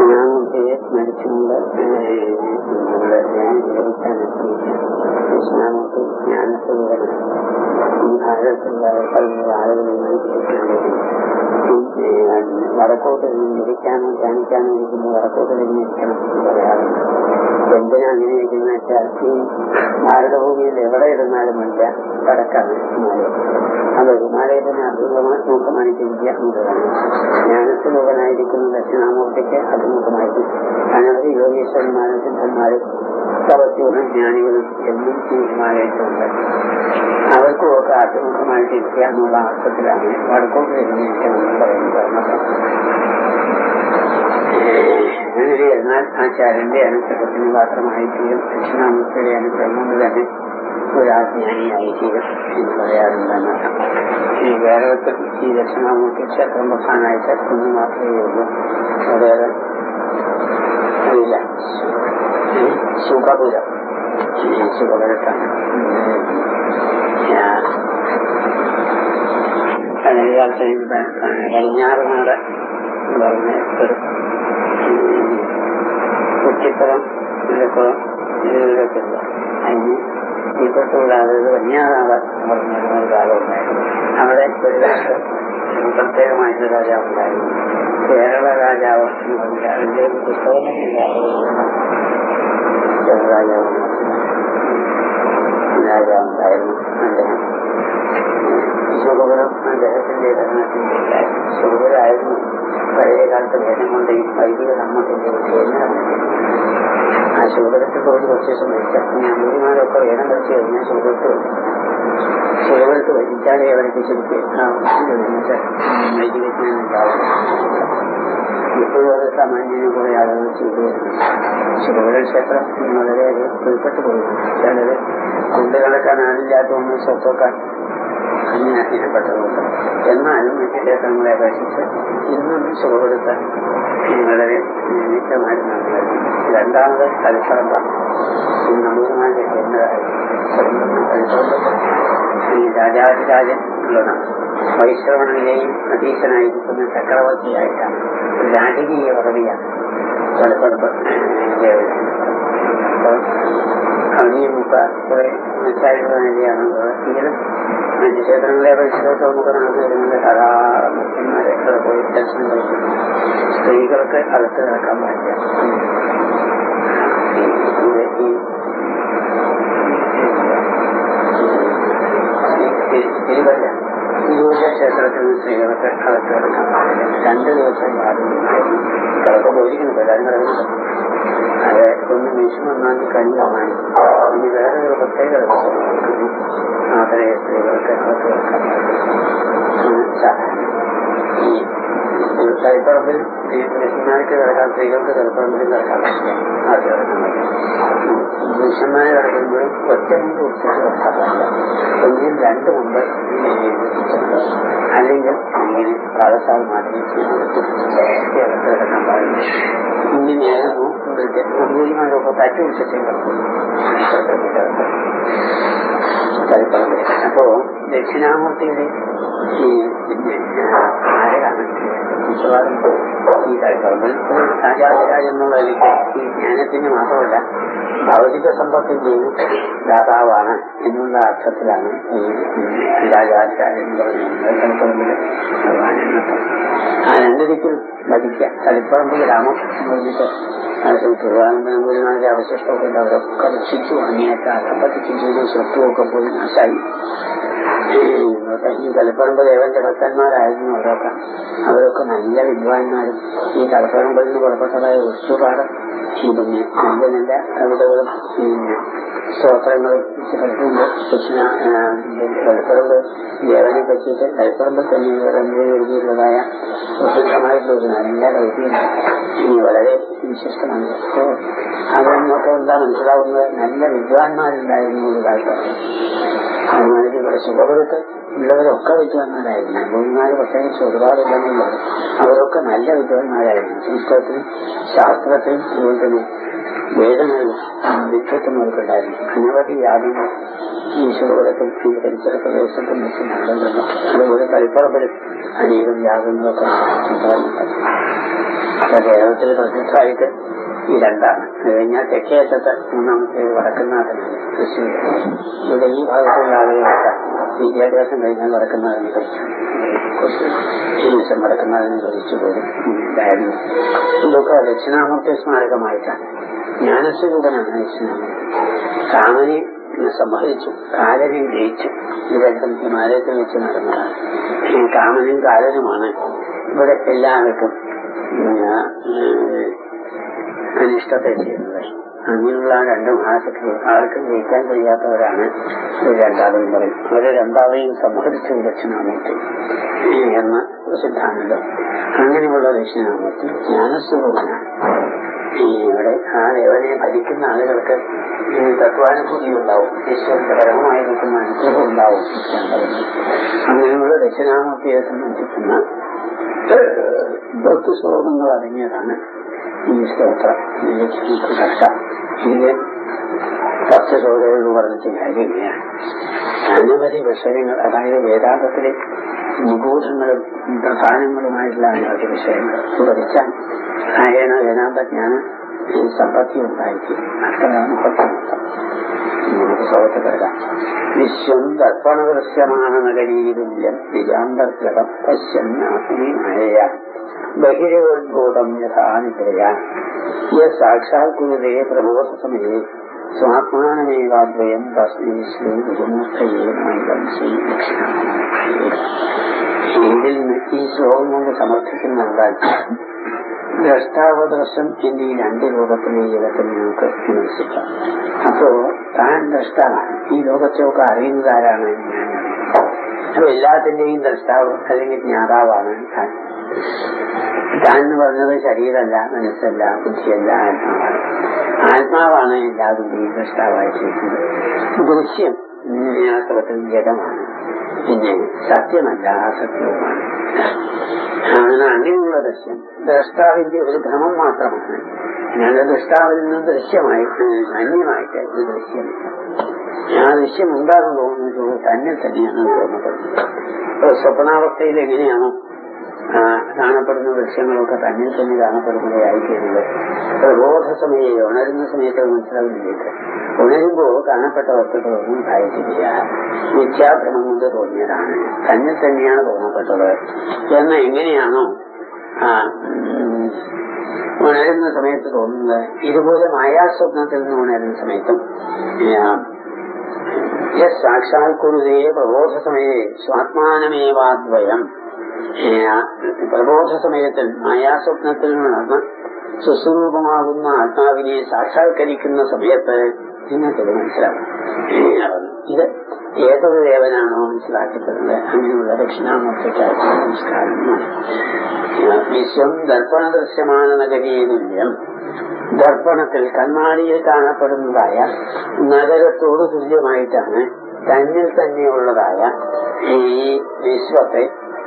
ദക്ഷിണാമൂർത്തിയെ സ്മരിച്ചുകൊണ്ട് നമ്മുടെ ദക്ഷിണാമൂർത്തി ജ്ഞാനസ്വരൂപനാണ് ഈ ഭാരതത്തിലുള്ള പല ആളുകളിൽ വടക്കോട്ട് ഇരിക്കാനോ ധ്യാനിക്കാനോ ഇരിക്കുന്ന വടക്കോട്ട് ഇരിക്കണം എന്ന് പറയാറുണ്ട് എന്തിനാ അങ്ങനെ ഇരിക്കുന്ന വെച്ചാൽ ഈ ഭാരതഭൂമിയിൽ എവിടെ ഇരുന്നാലും വേണ്ട വടക്കാണ് ഹിമാലയം അത് ഹിമാലയത്തിന് അഭിമുഖമായി മുഖമായിട്ടിരിക്കുക എന്നതാണ് ജ്ഞാനസ്വരൂപനായിരിക്കുന്ന ദക്ഷിണാമൂർത്തിക്ക് അഭിമുഖമായിട്ട് അനവധി യോഗീശ്വരന്മാരും സിദ്ധന്മാരും തപസ്യൂരും ജ്ഞാനികളും എന്നും ഈ ഹിമാലയത്തിലുണ്ട് അവർക്കും ഒക്കെ അഭിമുഖമായിട്ട് ഇരിക്കുക എന്നുള്ള അർത്ഥത്തിലാണ് വടക്കോട്ട് ഇരുന്നിരിക്കണമെന്ന് പറയുന്നത് അങ്ങനെ എന്നാൽ ആചാര്യന്റെ അനുഗ്രഹത്തിന് മാത്രമായി തീരും ദക്ഷിണാമൂർത്തിയുടെ അനുഗ്രഹം കൊണ്ട് തന്നെ ഒരാജ്ഞാനിയായി തീരും എന്ന് പറയാറുണ്ടെന്ന് ഈ കേരളത്തിൽ ഈ ദക്ഷിണാമൂർത്തി ക്ഷേത്രം പ്രധാനമായിട്ട് ഒന്ന് മാത്രമേ ഉള്ളൂ അതായത് അറിയില്ല സുഖപുരം സുഖപുരത്താണ് പഴയകാലത്ത് പടിഞ്ഞാറുനാട് എന്ന് പറഞ്ഞ ഒരു കുറ്റിപ്പുറം ഇലക്കുളം ഇതിലൊക്കെ ഉണ്ട് അതിന് ഇപ്പത്തുകൂടാതെ പടിഞ്ഞാറാണ് പറഞ്ഞ ഒരു കാലം ഉണ്ടായിരുന്നു അവിടെ ഒരു രാഷ്ട്രം പ്രത്യേകമായിട്ട് രാജാവ് ഉണ്ടായിരുന്നു കേരള രാജാവ് എന്ന് പറഞ്ഞാൽ അതിന്റെ പുസ്തകം രാജാവ് രാജാവ് ഉണ്ടായിരുന്നു അദ്ദേഹം സുഖപുരം അദ്ദേഹത്തിന്റെ ഭരണത്തിന്റെ സുഖപുരായിരുന്നു പഴയ കാലത്ത് വേദം കൊണ്ട് ഈ വൈദിക ധർമ്മത്തിന്റെ ആ ശുഭപുരത്തിൽ പോയി കുറച്ച് സമയത്ത് ഞാൻ ഗുരുമാരൊക്കെ വേദം പഠിച്ചു കഴിഞ്ഞാൽ ശുഭപുരത്ത് ശുഭപുരത്ത് വഹിച്ചാലേ അവർക്ക് ശരിക്കും വൈദികജ്ഞാനം ഉണ്ടാവും ഇപ്പോഴും അത് സാമാന്യന് കുറെ ആളുകൾ ചെയ്തു വരുന്നു ശുഭപുര ക്ഷേത്രം വളരെയധികം ഉൾപ്പെട്ടു പോയി ചിലര് കൊണ്ട് നടക്കാൻ ആളില്ലാത്തതുകൊണ്ട് സ്വത്തൊക്കെ അങ്ങനെ അറിയപ്പെട്ടതുകൊണ്ട് എന്നാലും മറ്റു ക്ഷേത്രങ്ങളെ അപേക്ഷിച്ച് ഇന്നും സുഖപ്പെടുത്താൻ വളരെ നിമിത്തമായിട്ട് നടന്നു രണ്ടാമത് കളിപ്പറമ്പാണ് ഈ നമ്പൂതിരിമാരുടെ കേന്ദ്രമായി ഈ രാജാതിരാജൻ ഉള്ളതാണ് വൈശ്രവണനിലെയും അധീശനായിരിക്കുന്ന ചക്രവർത്തിയായിട്ടാണ് രാജകീയ പദവിയാണ് കളിപ്പറമ്പ് കവിയുമുക്ക കുറെ മെച്ചായിട്ടുള്ള നിലയാണുള്ളത് എങ്കിലും മറ്റു ക്ഷേത്രങ്ങളെ അപേക്ഷിച്ചൊക്കെ നമുക്ക് നടന്നു വരുന്നത് ധാരാളം മുഖ്യന്മാരെ പോയി ദർശനം കഴിക്കുന്നു സ്ത്രീകൾക്ക് അകത്ത് കിടക്കാൻ പാടില്ല തിരുവല്ല തിരുവല്ല ക്ഷേത്രത്തിൽ നിന്ന് സ്ത്രീകൾക്ക് അകത്ത് കിടക്കാൻ പാടില്ല രണ്ട് ദിവസം കിടക്കുമ്പോൾ ഒരിക്കലും എല്ലാവരും കിടക്കുന്നുണ്ട് അത് ഒന്ന് വിഷു ഒന്നാം തീയതി കഴിഞ്ഞാണ് ഇനി വേറെ ഒരു പ്രത്യേക ദിവസം മാത്രമേ സ്ത്രീകൾക്ക് അകത്ത് കിടക്കാൻ ഈ തലപ്പറമ്പിൽ പുരുഷന്മാർക്ക് കിടക്കാൻ സ്ത്രീകൾക്ക് തലപ്പറമ്പിൽ കിടക്കാൻ പറ്റില്ല അത് കിടക്കാൻ പറ്റില്ല പുരുഷന്മാരെ കിടക്കുമ്പോഴും ഒറ്റ മുമ്പ് ഉച്ചയ്ക്ക് കിടക്കാൻ പറ്റില്ല ഒന്നിനും രണ്ട് മുമ്പ് അല്ലെങ്കിൽ ഇങ്ങനെ പാഠശാല മാറ്റി അകത്ത് കിടക്കാൻ പാടില്ല ഇങ്ങനെയായിരുന്നു നമ്പൂതിരിമാരൊക്കെ തട്ടി പിടിച്ചിട്ടേ കളിപ്പറമ്പിൽ അപ്പോ ദക്ഷിണാമൂർത്തിയുടെ ഈ പിന്നെ ആരാണ് മിക്കവാറും ഈ കളിപ്പറമ്പിൽ രാജാതിരാജ് എന്നുള്ള നിലയ്ക്ക് ഈ ജ്ഞാനത്തിന് മാത്രമല്ല ഭൗതിക സമ്പത്തിന്റെയും ദാതാവാണ് എന്നുള്ള അർത്ഥത്തിലാണ് ഈ രാജാതിരാജൻ എന്ന് പറയുന്നത് കളിപ്പറമ്പിൽ ഭഗവാനെന്നർത്ഥം ആ രണ്ട് ദിക്കിൽ ഭരിക്കുക കളിപ്പറമ്പ് ഗ്രാമം എന്ന് പറഞ്ഞിട്ട് തിരുവാനന്തപുരമാരുടെ അവശിഷ്ടമൊക്കെ ഉണ്ട് അവരൊക്കെ രക്ഷിച്ചു അങ്ങനെയൊക്കെ അകപ്പത്തിച്ചും ചെയ്തു സ്വത്തുമൊക്കെ പോയി നാശായി ഈ തലപ്പറമ്പ് ദേവന്റെ ഭക്തന്മാരായിരുന്നു അവരൊക്കെ അവരൊക്കെ നല്ല വിദ്വാൻമാരും ഈ തലപ്പറമ്പിൽ നിന്ന് പുറപ്പെട്ടതായ ഒരുപാട് പിന്നെ നല്ല നല്ല കവിതകളും പിന്നെ സ്തോത്രങ്ങളും പഠിക്കുമ്പോൾ കൃഷ്ണ തലപ്പറമ്പ് ദേവനെ പറ്റിയിട്ട് തലപ്പറമ്പിൽ തന്നെ എഴുതിയിട്ടുള്ളതായ പ്രസിദ്ധമായിട്ടുള്ള ഒരു നല്ല കവിതയുണ്ട് ഇനി വളരെ വിശിഷ്ടമാണ് അപ്പോൾ അതൊന്നൊക്കെ എന്താ മനസ്സിലാവുന്നത് നല്ല വിദ്വാൻമാരുണ്ടായിരുന്നു ഒരു കാലത്ത് അതുമാതിരി ഇവിടെ സുഖപുരത്ത് ഉള്ളവരൊക്കെ വിദ്വാൻമാരായിരുന്നു ഭൂമിമാർ പ്രത്യേകിച്ച് ഒരുപാടില്ലെന്നുള്ളത് അവരൊക്കെ നല്ല വിദ്വാൻമാരായിരുന്നു സംസ്കൃതത്തിലും ശാസ്ത്രത്തിലും അതുപോലെ തന്നെ വേദങ്ങളിലും വിദ്വത്വം അവർക്കുണ്ടായിരുന്നു അനവധി യാഗങ്ങൾ ഈ സുഖപുരത്തിൽ ഈ പരിസര പ്രദേശത്തും മറ്റും നടന്നിട്ടുണ്ട് അതുപോലെ കളിപ്പറമ്പിലും അനേകം യാഗങ്ങളൊക്കെ ഉണ്ടാകുന്നുണ്ട് കേരളത്തിൽ പ്രസിദ്ധമായിട്ട് ഈ രണ്ടാണ് അത് കഴിഞ്ഞാൽ തെക്കേ അറ്റത്ത് മൂന്നാമത്തെ വടക്കുന്നാഥനാണ് തൃശ്ശൂർ ഇവിടെ ഈ ഭാഗത്തുള്ള ആളുകളൊക്കെ വിദ്യാഭ്യാസം കഴിഞ്ഞാൽ വടക്കുന്നാഥനെ കഴിച്ചു ഈ ദിവസം വടക്കുന്നാഥനെ കഴിച്ചു പോലും ഉണ്ടായിരുന്നു ഇതൊക്കെ ദക്ഷിണാമൂർത്തി സ്മാരകമായിട്ടാണ് ജ്ഞാനസ്വരൂപനാണ് ദക്ഷിണാമൂർത്തി കാമനെ സമ്മതിച്ചു കാലനും ജയിച്ചു ഇത് രണ്ടും ഹിമാലയത്തിൽ വെച്ച് നടന്നതാണ് ഈ കാമനും കാലനുമാണ് ഇവിടെ എല്ലാവർക്കും അനിഷ്ടത്തെ ചെയ്യുന്നത് അങ്ങനെയുള്ള രണ്ട് മഹാശക്തി ആർക്കും ജയിക്കാൻ കഴിയാത്തവരാണ് ഒരു രണ്ടാളെയും പറയും അവരെ രണ്ടാളെയും സമ്മതിച്ചു ദക്ഷിണാമൂർത്തി എന്ന സിദ്ധാന്തം അങ്ങനെയുള്ള ദക്ഷിണാമൂർത്തി ജ്ഞാനസ്വരൂപനാണ് ഈ ഇവിടെ ആ ദേവനെ ഭരിക്കുന്ന ആളുകൾക്ക് ഈ തത്വാനുഭൂതി ഉണ്ടാവും ഈശ്വരന്റെ പരമമായി നിൽക്കുന്ന അനുഗ്രഹം ഉണ്ടാവും ഞാൻ പറയുന്നത് അങ്ങനെയുള്ള ദക്ഷിണാമൂർത്തിയെ സംബന്ധിക്കുന്ന ഭക്തി ശ്ലോകങ്ങൾ അടങ്ങിയതാണ് ഈ സ്തോത്രം കഷ്ട ഇതിലെ പത്ത് ശ്ലോകങ്ങൾ പറഞ്ഞിട്ട് കാര്യമില്ല അനവധി വിഷയങ്ങൾ അതായത് വേദാന്തത്തിലെ നിഗൂഢങ്ങളും പ്രധാനങ്ങളുമായിട്ടുള്ള അനവധി വിഷയങ്ങൾ പഠിച്ചാൽ നാരായണ വേദാന്തജ്ഞാന സമ്പത്തി ഉണ്ടായിരിക്കും അത്രയാണ് ഭക്തമൊത്തം നമുക്ക് ശ്ലോകത്തെ കരുതാം വിശ്വം ദർപ്പണദൃശ്യമാണ് നഗരീതുല്യം നിജാന്തർഗതം പശ്യന്നാത്മീ മഴയ ബഹിരോദ്ഭൂതം യഥാനിദ്രയ യ സാക്ഷാൽ കുരുതേ പ്രബോധസമയേ സ്വാത്മാനമേവാദ്വയം തസ്മൈ ശ്രീ ഗുരുമൂർത്തയേ മൈലം ശ്രീ ഇതിൽ നിന്ന് ഈ ശ്ലോകം കൊണ്ട് സമർത്ഥിക്കുന്ന എന്താൽ ദ്രഷ്ടാവദർശം എന്നീ രണ്ട് രൂപത്തിലെ ജലത്തിൽ നമുക്ക് വിമർശിക്കാം അപ്പോ താൻ ദ്രഷ്ടാവാണ് ഈ ലോകത്തെയൊക്കെ അറിയുന്നത് ആരാണ് ഞാൻ അപ്പൊ എല്ലാത്തിന്റെയും ദ്രഷ്ടാവ് അല്ലെങ്കിൽ ജ്ഞാതാവാണ് താൻ താൻ എന്ന് പറഞ്ഞത് ശരീരമല്ല മനസ്സല്ല ബുദ്ധിയല്ല ആത്മാവാണ് ആത്മാവാണ് എല്ലാത്തിന്റെയും ദ്രഷ്ടാവായിട്ടിരിക്കുന്നത് ദൃശ്യം വാസ്തവത്തിൽ ജഡമാണ് പിന്നെ സത്യമല്ല അസത്യവുമാണ് അങ്ങനെ അങ്ങനെയുള്ള ദൃശ്യം ദ്രഷ്ടാവിന്റെ ഒരു ഭ്രമം മാത്രമാണ് ഞങ്ങളുടെ ദൃഷ്ടാവിൽ നിന്ന് ദൃശ്യമായി അന്യമായിട്ട് ഒരു ദൃശ്യമില്ല ആ ദൃശ്യം ഉണ്ടാകും തോന്നുന്നത് തന്നെ തന്നെയാണ് തോന്നപ്പെടുന്നത് സ്വപ്നാവസ്ഥയിൽ എങ്ങനെയാണോ കാണപ്പെടുന്ന ദൃശ്യങ്ങളൊക്കെ തന്നിൽ തന്നെ കാണപ്പെടുന്നതായിത്തീരുന്നത് പ്രബോധ സമയെ ഉണരുന്ന സമയത്ത് മനസ്സിലാവുന്നില്ല ഉണരുമ്പോൾ കാണപ്പെട്ട വസ്തുക്കളൊന്നും ഉണ്ടായിട്ടില്ല മിഥ്യാഭ്രമം കൊണ്ട് തോന്നിയതാണ് തന്നിൽ തന്നെയാണ് തോന്നപ്പെട്ടത് എന്ന് എങ്ങനെയാണോ ഉണരുന്ന സമയത്ത് തോന്നുന്നത് ഇതുപോലെ മായാസ്വപ്നത്തിൽ നിന്ന് ഉണരുന്ന സമയത്തും സാക്ഷാൽ കുരുതേ പ്രബോധ സമയെ സ്വാത്മാനമേവാദ്വയം പ്രബോധ സമയത്തിൽ മായാസ്വപ്നത്തിൽ നടന്ന് സുസ്വരൂപമാകുന്ന ആത്മാവിനെ സാക്ഷാത്കരിക്കുന്ന സമയത്ത് നിങ്ങൾക്കത് മനസ്സിലാവും ഇത് ഏതൊരു ദേവനാണോ മനസ്സിലാക്കപ്പെടുന്നത് അങ്ങനെയുള്ള ദക്ഷിണാമൂർത്തിക്കാരുടെ നമസ്കാരമാണ് വിശ്വം ദർപ്പണ ദൃശ്യമാണ് നഗരീതുല്യം ദർപ്പണത്തിൽ കൺമാടിയിൽ കാണപ്പെടുന്നതായ നഗരത്തോട് തുല്യമായിട്ടാണ് തന്നിൽ തന്നെയുള്ളതായ ഈ വിശ്വത്തെ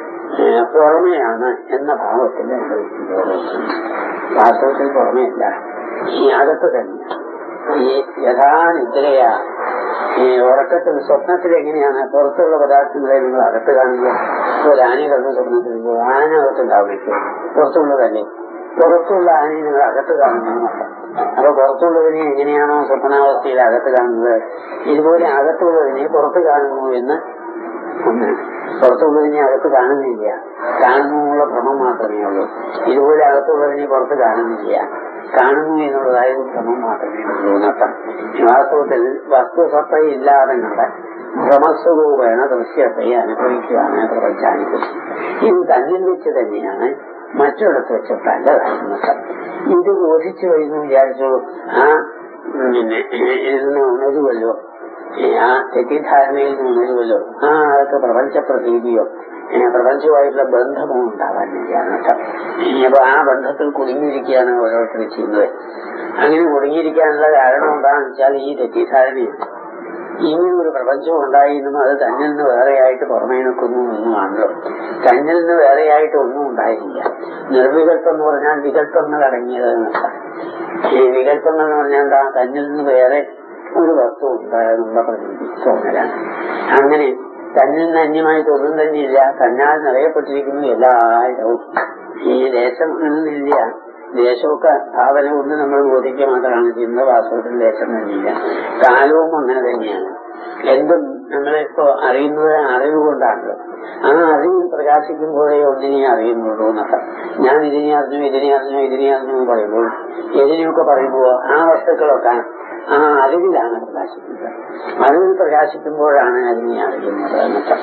പുറമെയാണ് എന്ന ഭാവത്തിൽ അനുഭവിക്കുന്നത് വാസ്തവത്തിൽ പുറമെയല്ല ഈ അകത്ത് തന്നെ ഈ യഥാനിദ്രയ ഈ ഉറക്കത്തിൽ സ്വപ്നത്തിൽ എങ്ങനെയാണ് പുറത്തുള്ള പദാർത്ഥങ്ങളെ നിങ്ങൾ അകത്ത് കാണുക ഒരു ആന കണ്ട സ്വപ്നത്തിൽ ആന അകത്തുണ്ടാവില്ല പുറത്തുള്ളതല്ലേ പുറത്തുള്ള ആനയെ നിങ്ങൾ അകത്ത് കാണുന്നു അപ്പൊ പുറത്തുള്ളതിനെ എങ്ങനെയാണോ സ്വപ്നാവസ്ഥയിൽ അകത്ത് കാണുന്നത് ഇതുപോലെ അകത്തുള്ളതിനെ പുറത്ത് കാണുന്നു എന്ന് ഒന്ന് പുറത്തുള്ളതിനെ അകത്ത് കാണുന്നില്ല കാണുന്നുള്ള ഭ്രമം മാത്രമേ ഉള്ളൂ ഇതുപോലെ അകത്തുള്ളതിനെ പുറത്ത് കാണുന്നില്ല കാണുന്നു എന്നുള്ളതായ ഒരു ഭ്രമം മാത്രമേ ഉള്ളൂ എന്നർത്ഥം വാസ്തവത്തിൽ വസ്തുസത്ത ഇല്ലാതെ കണ്ട ഭ്രമസ്വരൂപേണ ദൃശ്യത്തെ അനുഭവിക്കുകയാണ് പ്രപഞ്ചാനുഭവം ഇത് തന്നിൽ വെച്ച് തന്നെയാണ് മറ്റിടത്ത് വെച്ചിട്ടല്ല എന്നർത്ഥം ഇത് ബോധിച്ചു കഴിഞ്ഞു വിചാരിച്ചു ആ പിന്നെ ഇതിന് ഉണരുമല്ലോ ആ തെറ്റിദ്ധാരണയിൽ നിന്ന് ഉണരുമല്ലോ ആ അതൊക്കെ പ്രപഞ്ച പ്രതീതിയോ പ്രപഞ്ചവുമായിട്ടുള്ള ബന്ധമോ ഉണ്ടാകാനില്ല എന്നർത്ഥം അപ്പൊ ആ ബന്ധത്തിൽ കുടുങ്ങിയിരിക്കുകയാണ് ഓരോരുത്തർ ചെയ്യുന്നത് അങ്ങനെ കുടുങ്ങിയിരിക്കാനുള്ള കാരണം എന്താണെന്ന് വെച്ചാൽ ഈ തെറ്റിദ്ധാരണയാണ് ഇങ്ങനെ ഒരു പ്രപഞ്ചം ഉണ്ടായിരുന്നു അത് തന്നിൽ നിന്ന് വേറെയായിട്ട് പുറമേ നിൽക്കുന്നു എന്നുമാണല്ലോ തന്നിൽ നിന്ന് വേറെയായിട്ട് ഒന്നും ഉണ്ടായില്ല നിർവികല്പം എന്ന് പറഞ്ഞാൽ വികല്പങ്ങൾ അടങ്ങിയത് എന്നർത്ഥം ഈ വികല്പങ്ങൾ എന്ന് പറഞ്ഞാൽ എന്താ തന്നിൽ നിന്ന് വേറെ ഒരു വസ്തു ഉണ്ടായെന്നുള്ള പ്രതീതി തോന്നലാണ് അങ്ങനെ തന്നിൽ നിന്ന് അന്യമായിട്ട് ഒന്നും തന്നെയില്ല തന്നാൽ നിറയപ്പെട്ടിരിക്കുന്നു എല്ലായിടവും ഈ ദേശം എന്നില്ല ദേശമൊക്കെ ഭാവന കൊണ്ട് നമ്മൾ ബോധിക്കുക മാത്രമാണ് ചെയ്യുന്നത് വാസ്തവത്തിൽ ദേശം തന്നെയില്ല കാലവും അങ്ങനെ തന്നെയാണ് എന്തും നമ്മളിപ്പോ അറിയുന്നത് അറിവ് കൊണ്ടാണല്ലോ ആ അറിവ് പ്രകാശിക്കുമ്പോഴേ ഒന്നിനെ അറിയുന്നുള്ളൂ എന്നർത്ഥം ഞാൻ ഇതിനെ അറിഞ്ഞു ഇതിനെ അറിഞ്ഞു ഇതിനെ അറിഞ്ഞു എന്ന് പറയുമ്പോൾ ഇതിനെയൊക്കെ പറയുമ്പോൾ ആ വസ്തുക്കളൊക്കെ ആ അറിവിലാണ് പ്രകാശിക്കുന്നത് അറിവിൽ പ്രകാശിക്കുമ്പോഴാണ് അതിനെ അറിയുന്നത് എന്നർത്ഥം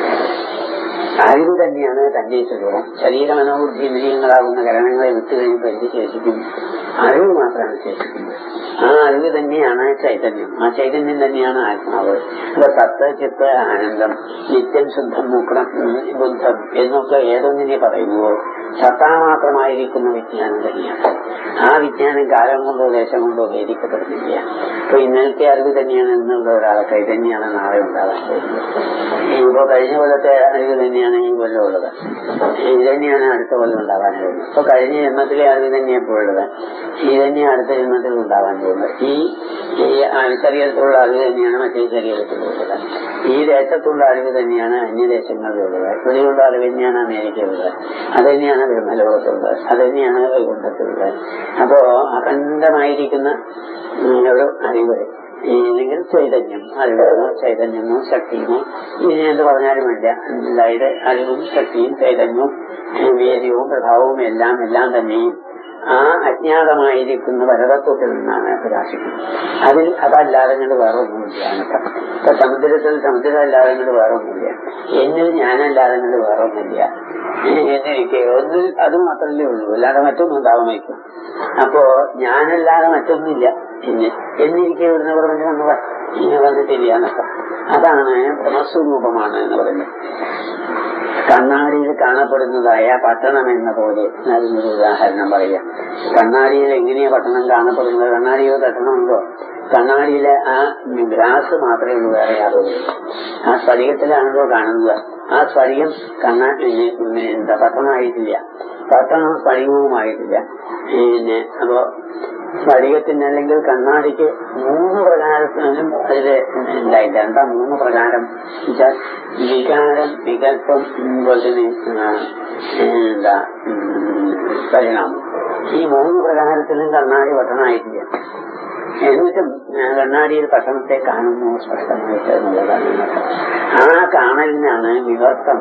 അറിവ് തന്നെയാണ് തന്റെ സ്വരൂപം ശരീര മനോബുദ്ധി ഇന്ദ്രിയങ്ങളാകുന്ന കരണങ്ങളെ വിട്ടു കഴിയുമ്പോൾ എന്ത് ശേഷിക്കും അറിവ് മാത്രമാണ് ശേഷിക്കുന്നത് ആ അറിവ് തന്നെയാണ് ചൈതന്യം ആ ചൈതന്യം തന്നെയാണ് ആത്മാവ് അപ്പൊ സത്ത് ചിത്ത് ആനന്ദം നിത്യം ശുദ്ധം മുക്കണം ബുദ്ധം എന്നൊക്കെ ഏതൊന്നിനെ പറയുന്നുവോ സത്താമാത്രമായിരിക്കുന്ന വിജ്ഞാനം തന്നെയാണ് ആ വിജ്ഞാനം കാലം കൊണ്ടോ ദേശം കൊണ്ടോ ഭേദിക്കപ്പെടുന്നില്ല അപ്പൊ ഇന്നലത്തെ അറിവ് തന്നെയാണ് എന്നുള്ള ഒരാളൊക്കെ ഇത് തന്നെയാണ് നാളെ ഉണ്ടാകാൻ പോകുന്നത് ഇപ്പൊ കഴിഞ്ഞ കൊല്ലത്തെ അറിവ് തന്നെയാണ് ഈ കൊല്ലം ഉള്ളത് ഇത് തന്നെയാണ് അടുത്ത കൊല്ലം ഉണ്ടാകാൻ പോകുന്നത് ഇപ്പൊ കഴിഞ്ഞ ജന്മത്തിലെ അറിവ് തന്നെ എപ്പോഴുള്ളത് ഈ തന്നെ അടുത്ത ജന്മത്തിൽ ഉണ്ടാകാൻ പോകുന്നത് ഈ ഈ ശരീരത്തിലുള്ള അറിവ് തന്നെയാണ് മറ്റേ ശരീരത്തിലുള്ളത് ഈ ദേശത്തുള്ള അറിവ് തന്നെയാണ് അന്യദേശങ്ങളിലുള്ളത് ഇവിടെയുള്ള അറിവ് തന്നെയാണ് അമേരിക്കയിലുള്ളത് അത് തന്നെയാണ് ബ്രഹ്മലോകത്തുള്ളത് അത് തന്നെയാണ് വൈകുണ്ഠത്തിലുള്ളത് അപ്പോ അഖണ്ഡമായിരിക്കുന്ന ഒരു അറിവ് ഏതെങ്കിൽ ചൈതന്യം അറിവെന്നോ ചൈതന്യമോ ശക്തിയുമോ ഇനി എന്ത് പറഞ്ഞാലും വേണ്ട അതായത് അറിവും ശക്തിയും ചൈതന്യവും വീര്യവും പ്രഭാവവും എല്ലാം എല്ലാം തന്നെയും ആ അജ്ഞാതമായിരിക്കുന്ന പരതത്വത്തിൽ നിന്നാണ് പ്രകാശിക്കുന്നത് അതിൽ അതല്ലാതെ കണ്ട് വേറെ ഒന്നുമില്ല എന്നർത്ഥം ഇപ്പൊ സമുദ്രത്തിൽ സമുദ്രം അല്ലാതെ കണ്ട് വേറെ ഒന്നുമില്ല എന്നിൽ ഞാനല്ലാതെ കണ്ട് വേറെ ഒന്നുമില്ല എന്നിരിക്കെ ഒന്നിൽ അത് മാത്രമല്ലേ ഉള്ളൂ അല്ലാതെ മറ്റൊന്നും ഉണ്ടാവാൻ വയ്ക്കും അപ്പോ ഞാനല്ലാതെ മറ്റൊന്നുമില്ല പിന്നെ എന്നിരിക്കെ ഇവിടുന്ന് പറഞ്ഞു വന്നത് ഇങ്ങനെ വന്നിട്ടില്ല എന്നൊക്കെ അതാണ് ബ്രഹ്മസ്വരൂപമാണ് എന്ന് പറയുന്നത് കണ്ണാടിയിൽ കാണപ്പെടുന്നതായ പട്ടണം എന്ന പോലെ അതിനൊരു ഉദാഹരണം പറയാം കണ്ണാടിയിൽ എങ്ങനെയാ പട്ടണം കാണപ്പെടുന്നത് കണ്ണാടിയോ പട്ടണമുണ്ടോ കണ്ണാടിയിലെ ആ ഗ്രാസ് മാത്രമേ ഉള്ളൂ വേറെ യാതൊരു ആ സ്ഫടികത്തിലാണല്ലോ കാണുന്നത് ആ സ്ഫടികം കണ്ണാ എന്താ പട്ടണമായിട്ടില്ല പട്ടണം സ്ഫടികവുമായിട്ടില്ല പിന്നെ അപ്പോ സ്ഫടികത്തിന് അല്ലെങ്കിൽ കണ്ണാടിക്ക് മൂന്ന് പ്രകാരത്തിനും അതില് ഉണ്ടായില്ല എന്താ മൂന്ന് പ്രകാരം വെച്ചാൽ വികാരം വികല്പം പോലെ തന്നെ എന്താ പരിണാമം ഈ മൂന്ന് പ്രകാരത്തിലും കണ്ണാടി പട്ടണമായിട്ടില്ല എന്നിട്ടും കണ്ണാടിയിൽ പട്ടണത്തെ കാണുന്നു സ്പഷ്ടമായിട്ട് എന്നുള്ളതാണ് ആ കാണലിനാണ് വിവർത്തം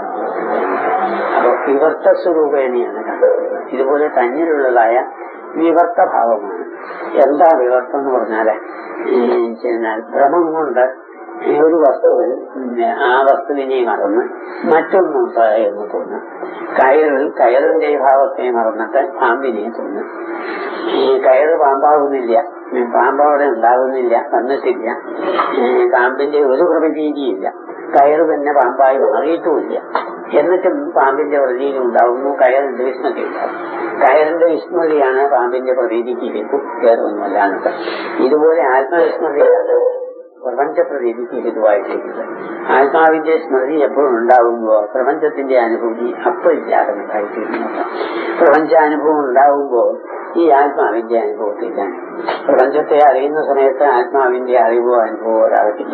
അപ്പൊ വിവർത്ത സ്വരൂപേണയാണ് കാണുന്നത് ഇതുപോലെ തന്നിലുള്ളതായ വിവർത്ത ഭാവമാണ് എന്താ വിവർത്തം എന്ന് പറഞ്ഞാല് ഭ്രമം കൊണ്ട് ഒരു വസ്തുവിൽ ആ വസ്തുവിനെ മറന്ന് മറ്റൊന്നുണ്ട് എന്ന് തോന്നും കയറിൽ കയറിന്റെ ഭാവത്തെ മറന്നിട്ട് പാമ്പിനെ തോന്നും ഈ കയറ് പാമ്പാവുന്നില്ല പാമ്പ് അവിടെ ഉണ്ടാകുന്നില്ല വന്നിട്ടില്ല പാമ്പിന്റെ ഒരു പ്രതീതിയില്ല കയറ് തന്നെ പാമ്പായി മാറിയിട്ടുമില്ല എന്നിട്ടും പാമ്പിന്റെ പ്രതീതി ഉണ്ടാവുന്നു കയറിന്റെ വിസ്മൃതി ഉണ്ടാവും കയറിന്റെ വിസ്മൃതിയാണ് പാമ്പിന്റെ പ്രതീതിക്ക് ഇരിക്കും വേറെ ഒന്നുമല്ലാണ്ട് ഇതുപോലെ ആത്മവിസ്മൃതിയാണ് പ്രപഞ്ച പ്രതീതിക്ക് ഹേതുവായിട്ടിരിക്കുന്നത് ആത്മാവിന്റെ സ്മൃതി എപ്പോഴും ഉണ്ടാകുമ്പോ പ്രപഞ്ചത്തിന്റെ അനുഭൂതി അപ്പോൾ ഇല്ലാതെ ഉണ്ടായിത്തീരുന്നു പ്രപഞ്ചാനുഭവം ഉണ്ടാകുമ്പോൾ ഈ ആത്മാവിന്റെ അനുഭവത്തിലാണ് പ്രപഞ്ചത്തെ അറിയുന്ന സമയത്ത് ആത്മാവിന്റെ അറിവോ അനുഭവമോ ഒരാൾക്കില്ല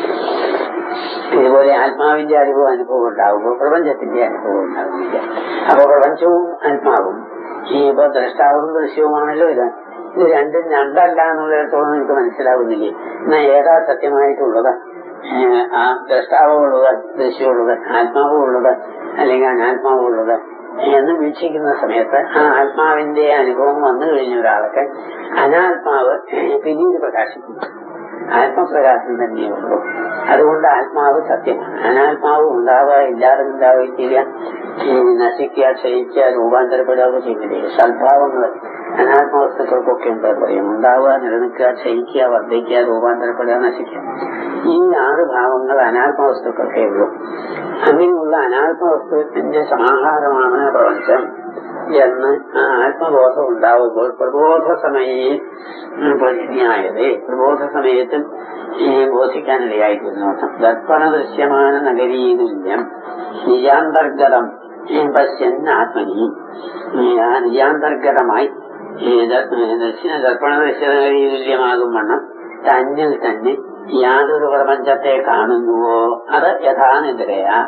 ഇതുപോലെ ആത്മാവിന്റെ അറിവോ അനുഭവം ഉണ്ടാകുമ്പോൾ പ്രപഞ്ചത്തിന്റെ അനുഭവം ഉണ്ടാകുന്നില്ല അപ്പൊ പ്രപഞ്ചവും ആത്മാവും ഈ ഇപ്പൊ ദ്രഷ്ടാവും ദൃശ്യവുമാണല്ലോ ഇത് ഇത് രണ്ടും രണ്ടല്ല എന്നുള്ളിടത്തോളം നിങ്ങൾക്ക് മനസ്സിലാവുന്നില്ലേ എന്നാ ഏതാ സത്യമായിട്ടുള്ളത് ആ ദ്രഷ്ടാവുള്ളത് ദൃശ്യമുള്ളത് ആത്മാവുള്ളത് അല്ലെങ്കിൽ അനാത്മാവുള്ളത് എന്ന് വീക്ഷിക്കുന്ന സമയത്ത് ആ ആത്മാവിന്റെ അനുഭവം വന്നു കഴിഞ്ഞ ഒരാൾക്ക് അനാത്മാവ് പിന്നീട് പ്രകാശിക്കുന്നു ആത്മപ്രകാശം തന്നെയേ ഉള്ളൂ അതുകൊണ്ട് ആത്മാവ് സത്യമാണ് അനാത്മാവ് ഉണ്ടാവുക ഇല്ലാതെ ഉണ്ടാവുകയില്ല നശിക്കുക ക്ഷയിക്കുക രൂപാന്തരപ്പെടുക ചെയ്യുന്നില്ല സദ്ഭാവങ്ങൾ അനാത്മവസ്തുക്കൾക്കൊക്കെ ഉണ്ട് പറയും ഉണ്ടാവുക നിലനിൽക്കുക ക്ഷയിക്കുക വർദ്ധിക്കുക രൂപാന്തരപ്പെടുക നശിക്കുക ഈ ആറ് ഭാവങ്ങൾ അനാത്മവസ്തുക്കൾക്കേ ഉള്ളൂ അങ്ങനെയുള്ള അനാത്മവസ്തുവിന്റെ സമാഹാരമാണ് പ്രപഞ്ചം എന്ന് ആ ആത്മബോധം ഉണ്ടാവുമ്പോൾ പ്രബോധ സമയേ പ്രതിജ്ഞായത് പ്രബോധ സമയത്തും ബോധിക്കാനിടയായിരുന്നു ദർപ്പണ ദൃശ്യமான നഗരീതുല്യം നിജാന്തർഗതം പശ്യൻ ആത്മനി നിജാന്തർഗതമായി ദർപ്പണ ദൃശ്യനഗരീതുല്യമാകും വണ്ണം തന്നിൽ തന്നെ യാതൊരു പ്രപഞ്ചത്തെ കാണുന്നുവോ അത് യഥാനിദ്രയ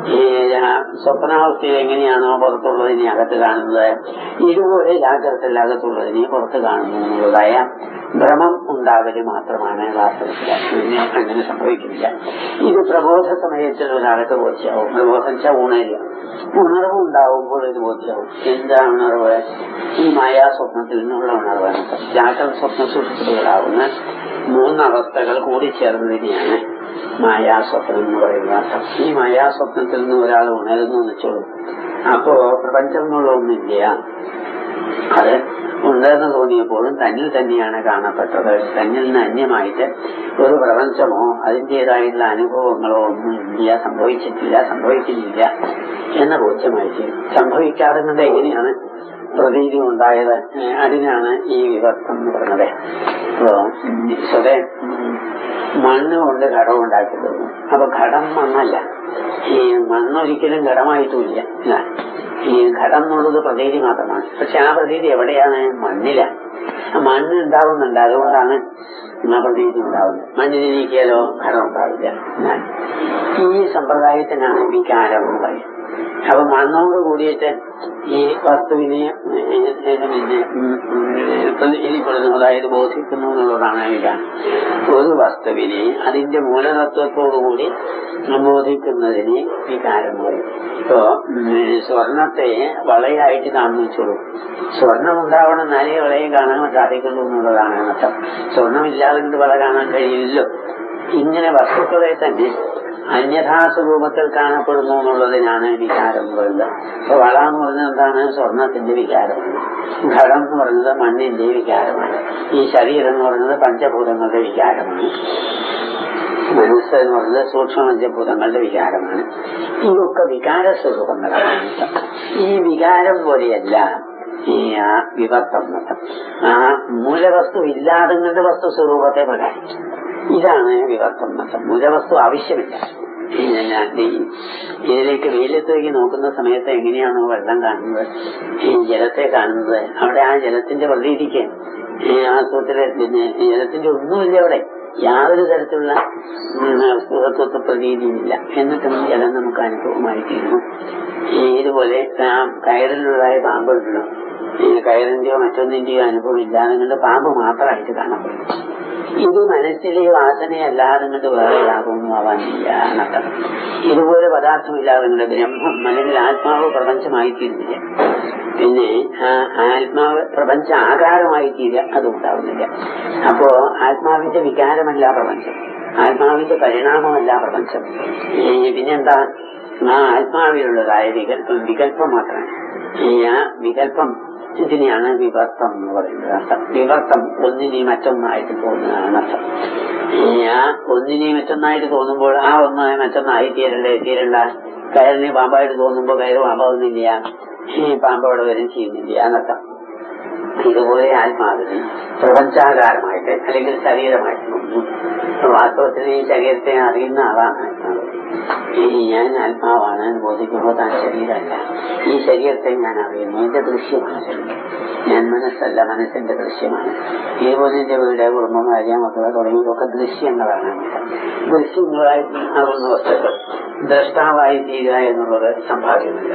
ഈ രാ- സ്വപ്നാവസ്ഥയിൽ എങ്ങനെയാണോ പുറത്തുള്ളതിനെ അകത്ത് കാണുന്നത് ഇതുപോലെ ജാഗ്രതയിൽ അകത്തുള്ളതിനെ പുറത്ത് കാണുന്നു എന്നുള്ളതായ ഭ്രമം ഉണ്ടാവല് മാത്രമാണ് വാസ്തവത്തിൽ പിന്നെ അങ്ങനെ സംഭവിക്കുന്നില്ല ഇത് പ്രബോധ സമയത്തിൽ ഒരാൾക്ക് ബോധ്യമാവും പ്രബോധം വെച്ചാൽ ഉണരുക ഉണർവ് ഉണ്ടാവുമ്പോൾ ഇത് ബോധ്യമാവും എന്താ ഉണർവ് ഈ മായാ സ്വപ്നത്തിൽ നിന്നുള്ള ഉണർവാണ് ജാഗ്രത സ്വപ്ന സുഹൃത്തുക്കളാവുന്ന മൂന്നവസ്ഥകൾ കൂടി ചേർന്നതിനെയാണ് മായാസ്വപ്നം എന്ന് പറയുന്ന അർത്ഥം ഈ മായാസ്വപ്നത്തിൽ നിന്ന് ഒരാൾ ഉണരുന്നു എന്ന് വെച്ചോളൂ അപ്പോ പ്രപഞ്ചം എന്നുള്ള ഒന്നില്ല അത് ഉണ്ടെന്ന് തോന്നിയപ്പോഴും തന്നിൽ തന്നെയാണ് കാണപ്പെട്ടത് തന്നിൽ നിന്ന് അന്യമായിട്ട് ഒരു പ്രപഞ്ചമോ അതിൻ്റെതായിട്ടുള്ള അനുഭവങ്ങളോ ഒന്നും ഇല്ല സംഭവിച്ചിട്ടില്ല സംഭവിക്കുന്നില്ല എന്ന ബോധ്യമായിട്ട് സംഭവിക്കാതെ കൊണ്ട് എങ്ങനെയാണ് പ്രതീതി ഉണ്ടായത് ഏഹ് അതിനാണ് ഈ വിവർത്തം എന്ന് പറഞ്ഞത് ഇപ്പോ സ്വതേ മണ്ണ് കൊണ്ട് ഘടം ഉണ്ടാക്കി തീർന്നു അപ്പൊ ഘടം മണ്ണല്ല ഈ മണ്ണൊരിക്കലും ഘടമായിട്ടുമില്ല ഇല്ല. ഈ ഘടം എന്നുള്ളത് പ്രതീതി മാത്രമാണ് പക്ഷെ ആ പ്രതീതി എവിടെയാണ് മണ്ണിലാണ് ആ മണ്ണ് ഉണ്ടാവുന്നുണ്ട് അതുകൊണ്ടാണ് ആ പ്രതീതി ഉണ്ടാവുന്നത് മണ്ണിനെ നീക്കിയാലോ ഘടം ഉണ്ടാവില്ല ഇല്ല. ഈ സമ്പ്രദായത്തിനാണ് വികാരം എന്ന് പറയുന്നത് അപ്പൊ മണ്ണോട് കൂടിയിട്ട് ഈ വസ്തുവിനെ ഏഹ്, ഏഹ്, പിന്നെ ഉം, ഉം, പ്രതിനിധിപ്പെടുന്നു അതായത് ബോധിക്കുന്നു എന്നുള്ളതാണ് വികാരം ഒരു വസ്തുവിനെ അതിന്റെ മൂലതത്വത്തോടുകൂടി ബോധിക്കുന്നതിന് വികാരം പറയും ഇപ്പോ ഉം, സ്വർണത്തെ വളയായിട്ട് കാണുന്നു വെച്ചോളൂ സ്വർണം ഉണ്ടാവണം എന്നാലേ വളയെ കാണാൻ സാധിക്കുള്ളൂ എന്നുള്ളതാണ് അർത്ഥം സ്വർണമില്ലാതെ കൊണ്ട് വള കാണാൻ കഴിയില്ലല്ലോ ഇങ്ങനെ വസ്തുക്കളെ തന്നെ അന്യഥാസ്വരൂപത്തിൽ കാണപ്പെടുന്നു എന്നുള്ളതിനാണ് വികാരം എന്ന് പറയുന്നത് അപ്പൊ വള എന്ന് പറഞ്ഞത് എന്താണ് സ്വർണത്തിന്റെ വികാരമാണ് ഘടം എന്ന് പറയുന്നത് മണ്ണിന്റെ വികാരമാണ് ഈ ശരീരം എന്ന് പറയുന്നത് പഞ്ചഭൂതങ്ങളുടെ വികാരമാണ് മനസ്സ് എന്ന് പറയുന്നത് സൂക്ഷ്മ പഞ്ചഭൂതങ്ങളുടെ വികാരമാണ് ഇതൊക്കെ വികാര സ്വരൂപങ്ങളാണ് ഈ വികാരം പോലെയല്ല ഈ ആ വിവർത്തം മതം ആ മൂലവസ്തു ഇല്ലാതെ കൊണ്ട് വസ്തു സ്വരൂപത്തെ പ്രകാശിക്കും ഇതാണ് വിവർത്തം മതം മൂലവസ്തു ആവശ്യമില്ല ഈ ഞാൻ ഈ ഇതിലേക്ക് വെയിലത്തേക്ക് നോക്കുന്ന സമയത്ത് എങ്ങനെയാണോ വെള്ളം കാണുന്നത് ഈ ജലത്തെ കാണുന്നത് അവിടെ ആ ജലത്തിന്റെ പ്രതീതിക്ക് ഈ ആസ്വത്തില് പിന്നെ ജലത്തിന്റെ ഒന്നുമില്ല അവിടെ യാതൊരു തരത്തിലുള്ള സുഖത്വത്വ പ്രതീതിയില്ല എന്നിട്ടും ജലം നമുക്ക് അനുഭവമായി തീരുന്നു ഈ ഇതുപോലെ ആ കയറിലുള്ളതായ പാമ്പുണ്ടല്ലോ ഈ കയറിന്റെയോ മറ്റൊന്നിന്റെയോ അനുഭവം ഇല്ലാതെ കൊണ്ട് പാമ്പ് മാത്രമായിട്ട് കാണപ്പെടുന്നു ഇത് മനസ്സിലെ വാസനയല്ലാതെ കൊണ്ട് വേറെ യാതൊന്നും ആവാനില്ല എന്നർത്ഥം ഇതുപോലെ പദാർത്ഥമില്ലാതെ കൊണ്ട് ബ്രഹ്മം അല്ലെങ്കിൽ ആത്മാവ് പ്രപഞ്ചമായി തീരുന്നില്ല പിന്നെ ആ ആത്മാവ് പ്രപഞ്ച ആകാരമായി തീരുക അതും ഉണ്ടാവുന്നില്ല അപ്പോ ആത്മാവിന്റെ വികാരമല്ല പ്രപഞ്ചം ആത്മാവിന്റെ പരിണാമമല്ല പ്രപഞ്ചം ഈ പിന്നെന്താ ആ ആത്മാവിലുള്ളതായ വികല്പം വികല്പം മാത്രമാണ് ഈ ആ വികല്പം ഇതിനെയാണ് വിവർത്തം എന്ന് പറയുന്നത് അർത്ഥം വിവർത്തം ഒന്നിനെയും മറ്റൊന്നായിട്ട് തോന്നുന്നതാണ് അർത്ഥം ഈ ആ ഒന്നിനെയും മറ്റൊന്നായിട്ട് തോന്നുമ്പോൾ ആ ഒന്ന് മറ്റൊന്നായി തീരണ്ടേ തീരണ്ട കയറിനെ പാമ്പായിട്ട് തോന്നുമ്പോൾ കയറ് പാമ്പാവുന്നില്ല ഈ പാമ്പ് അവിടെ വരും ചെയ്യുന്നില്ല എന്നർത്ഥം ഇതുപോലെ ആത്മാവിന് പ്രപഞ്ചാകാരമായിട്ട് അല്ലെങ്കിൽ ശരീരമായിട്ട് തോന്നുന്നു വാസ്തവത്തിൽ ഈ ശരീരത്തെ അറിയുന്ന ആളാണ് ആത്മാവ് ഈ ഞാൻ ആത്മാവാണ് എന്ന് ബോധിക്കുമ്പോൾ താൻ ശരീരമല്ല ഈ ശരീരത്തെ ഞാൻ അറിയുന്നു എന്റെ ദൃശ്യമാണ് ശരീരം ഞാൻ മനസ്സല്ല മനസ്സിന്റെ ദൃശ്യമാണ് ഇതുപോലെ എന്റെ വീട് കുടുംബം ഭാര്യ മക്കളെ തുടങ്ങിയതൊക്കെ ദൃശ്യങ്ങളാണ് ദൃശ്യങ്ങളായി ആകുന്ന വസ്തുക്കൾ ദ്രഷ്ടാവായി തീരുക എന്നുള്ളത് സംഭാവ്യമല്ല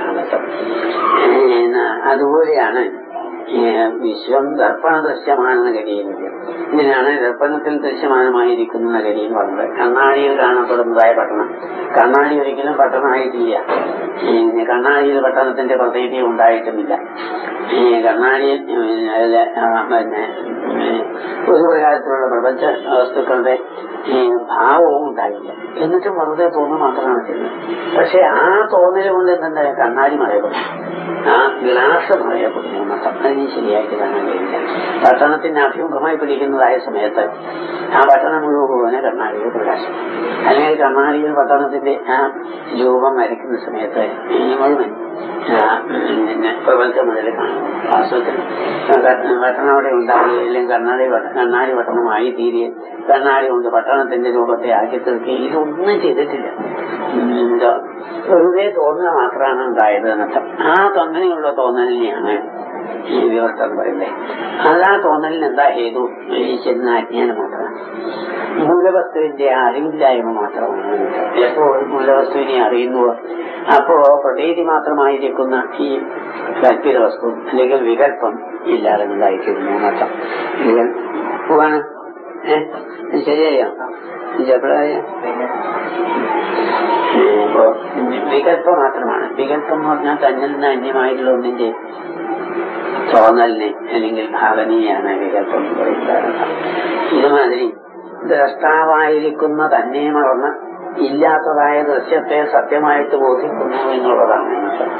അതുപോലെയാണ് വിശ്വം ദർപ്പണ ദൃശ്യമാണെന്ന ഗതിയിലുണ്ട് ഇതിനാണ് ദർപ്പണത്തിൽ ദൃശ്യമാനമായിരിക്കുന്ന ഗതിയിൽ പറഞ്ഞത് കണ്ണാടിയിൽ കാണപ്പെടുന്നതായ പട്ടണം കണ്ണാടി ഒരിക്കലും പട്ടണമായിട്ടില്ല ഈ കണ്ണാടിയിൽ പട്ടണത്തിന്റെ പ്രതീതി ഉണ്ടായിട്ടുമില്ല ഈ കണ്ണാടിയിൽ അതിലെ പിന്നെ ഒരു പ്രകാരത്തിലുള്ള പ്രപഞ്ച വസ്തുക്കളുടെ ഈ ഭാവവും ഉണ്ടായില്ല എന്നിട്ടും വെറുതെ തോന്നുന്നു മാത്രമാണ് ചെയ്യുന്നത് പക്ഷെ ആ തോന്നൽ കൊണ്ട് എന്തെന്താ കണ്ണാടി മറയപ്പെടും ആ ഗ്ലാസ് മറയപ്പെടുന്നു മാത്രം അതിന് ശരിയായിട്ട് കാണാൻ കഴിയില്ല പട്ടണത്തിന് അഭിമുഖമായി പിടിക്കുന്നതായ സമയത്ത് ആ പട്ടണം മുഴുവനെ കണ്ണാടിയിൽ പ്രകാശം അല്ലെങ്കിൽ കണ്ണാടിയിൽ പട്ടണത്തിന്റെ ആ രൂപം വരയ്ക്കുന്ന സമയത്ത് ഈ മുഴുവൻ പിന്നെ പ്രപഞ്ചം മുതൽ കാണും വാസ്തവത്തിൽ പട്ടണം അവിടെ ഉണ്ടാവുകയില്ലെങ്കിൽ കണ്ണാടി കണ്ണാടി പട്ടണമായി തീരുകയും കണ്ണാടി കൊണ്ട് പട്ടണത്തിന്റെ രൂപത്തെ ആക്കി തീർക്കുകയും ഇതൊന്നും ചെയ്തിട്ടില്ല എന്തോ വെറുതെ തോന്നുക മാത്രമാണ് ഉണ്ടായത് എന്നർത്ഥം ആ അങ്ങനെയുള്ള തോന്നലിനെയാണ് ഈ വ്യവസ്ഥ എന്ന് പറയുന്നത് അത് ആ തോന്നലിന് എന്താ ഹേതു ഈ ചെന്ന അജ്ഞാനം മാത്രമാണ് മൂലവസ്തുവിന്റെ അറിവില്ലായ്മ മാത്രമാണ് എപ്പോൾ മൂലവസ്തുവിനെ അറിയുന്നുവോ അപ്പോ പ്രതീതി മാത്രമായിരിക്കുന്ന ഈ കൽപ്പിത വസ്തു അല്ലെങ്കിൽ വികല്പം ഇല്ലാതെ ഉണ്ടായിത്തീരുന്നു എന്നർത്ഥം വികല്പമാണ് ഏഹ് ശരിയായോ എപ്പോഴായ ഇപ്പോ വികല്പം മാത്രമാണ് വികല്പം എന്ന് പറഞ്ഞാൽ തന്നിൽ നിന്ന് അന്യമായിട്ടുള്ള ഒന്നിന്റെ തോന്നലിനെ അല്ലെങ്കിൽ ഭാവനയാണ് വികല്പം എന്ന് പറയുന്നത് ഇതുമാതിരി ദ്രഷ്ടാവായിരിക്കുന്ന തന്നെ മറന്ന് ഇല്ലാത്തതായ ദൃശ്യത്തെ സത്യമായിട്ട് ബോധിക്കുന്നു എന്നുള്ളതാണ്